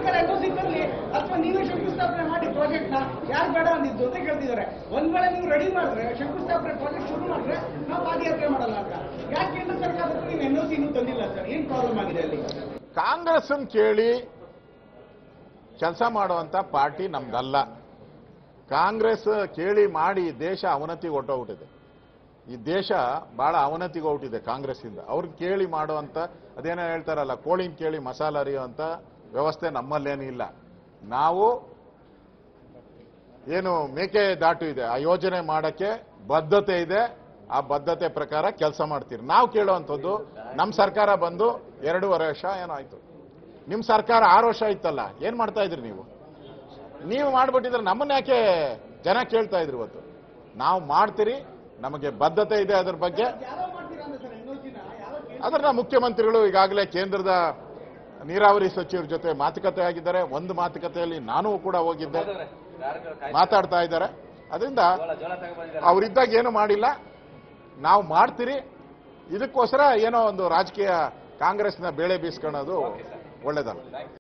ಸರ್ಕಾರ N C ತರಲಿ ಅಥವಾ ನೀವೇ ಶಂಕುಸ್ಥಾಪನೆ ಮಾಡಿ ಪ್ರಾಜೆಕ್ಟ್ ನ ಯಾರು ಬೇಡ ಅಂದಿದ್ದು ಅಂತ ಕೇಳ್ತಿದ್ದಾರೆ ಒಂದ್ ವೇಳೆ ನೀವು ರೆಡಿ ಮಾಡಿದ್ರೆ ಶಂಕುಸ್ಥಾಪನೆ ಪ್ರಾಜೆಕ್ಟ್ ಶುರು ಮಾಡಿದ್ರೆ ನಾವು ಪಾದಯಾತ್ರೆ ಮಾಡಲ್ಲ ಅಂತ ಯಾಕೆ ಕೇಂದ್ರ ಸರ್ಕಾರ ಹತ್ರ ನೀವು ಎನ್ ಸಿ ಇನ್ನೂ ತಂದಿಲ್ಲ ಸರ್ ಏನ್ ಪ್ರಾಬ್ಲಮ್ ಆಗಿದೆ ಅಲ್ಲಿ ಕಾಂಗ್ರೆಸ್ ಕೇಳಿ ಕೆಲಸ ಮಾಡುವಂತ ಪಾರ್ಟಿ ನಮ್ದಲ್ಲ ಕಾಂಗ್ರೆಸ್ ಕೇಳಿ ಮಾಡಿ ದೇಶ ಅವನತಿಗೆ ಹೊಟ್ಟೋಗ್ಬಿಟ್ಟಿದೆ ಈ ದೇಶ ಬಹಳ ಅವನತಿಗೆ ಹೊರಟಿದೆ ಕಾಂಗ್ರೆಸ್ ಇಂದ ಅವ್ರಿಗೆ ಕೇಳಿ ಮಾಡುವಂತ ಅದೇನೋ ಹೇಳ್ತಾರಲ್ಲ ಕೋಳಿನ ಕೇಳಿ ಮಸಾಲ ಅರಿಯುವಂತ ವ್ಯವಸ್ಥೆ ನಮ್ಮಲ್ಲೇನು ಇಲ್ಲ ನಾವು ಏನು ಮೇಕೆ ದಾಟು ಇದೆ ಆ ಯೋಜನೆ ಮಾಡಕ್ಕೆ ಬದ್ಧತೆ ಇದೆ ಆ ಬದ್ಧತೆ ಪ್ರಕಾರ ಕೆಲಸ ಮಾಡ್ತೀರಿ ನಾವು ಕೇಳುವಂಥದ್ದು ನಮ್ಮ ಸರ್ಕಾರ ಬಂದು ಎರಡೂವರೆ ವರ್ಷ ಏನೋ ಆಯ್ತು ನಿಮ್ಮ ಸರ್ಕಾರ ಆರು ವರ್ಷ ಇತ್ತಲ್ಲ ಏನ್ ಮಾಡ್ತಾ ಇದ್ರಿ ನೀವು ನೀವು ಮಾಡ್ಬಿಟ್ಟಿದ್ರೆ ನಮ್ಮನ್ನ ಯಾಕೆ ಜನ ಕೇಳ್ತಾ ಇದ್ರು ಇವತ್ತು ನಾವು ಮಾಡ್ತೀರಿ ನಮಗೆ ಬದ್ಧತೆ ಇದೆ ಅದ್ರ ಬಗ್ಗೆ ಯಾರೋ ಮಾಡ್ತೀರಾ ಅಂದ್ರೆ ಸರ್ ಎನ್ ನ ಯಾರೋ ಕೇಂದ್ರ ಅದನ್ನ ಮುಖ್ಯಮಂತ್ರಿಗಳು ಈಗಾಗಲೇ ಕೇಂದ್ರದ ನೀರಾವರಿ ಸಚಿವರ ಜೊತೆ ಮಾತುಕತೆ ಆಗಿದ್ದಾರೆ ಒಂದು ಮಾತುಕತೆಯಲ್ಲಿ ನಾನು ಕೂಡ ಹೋಗಿದ್ದೆ ಮಾತಾಡ್ತಾ ಇದ್ದಾರೆ ಅದರಿಂದ ಅವರಿದ್ದಾಗ ಏನು ಮಾಡಿಲ್ಲ ನಾವು ಮಾಡ್ತೀರಿ ಇದಕ್ಕೋಸ್ಕರ ಏನೋ ಒಂದು ರಾಜಕೀಯ ಕಾಂಗ್ರೆಸ್ನ ಬೇಳೆ ಬೀಸ್ಕೊಳ್ಳೋದು ಒಳ್ಳೇದಲ್ಲ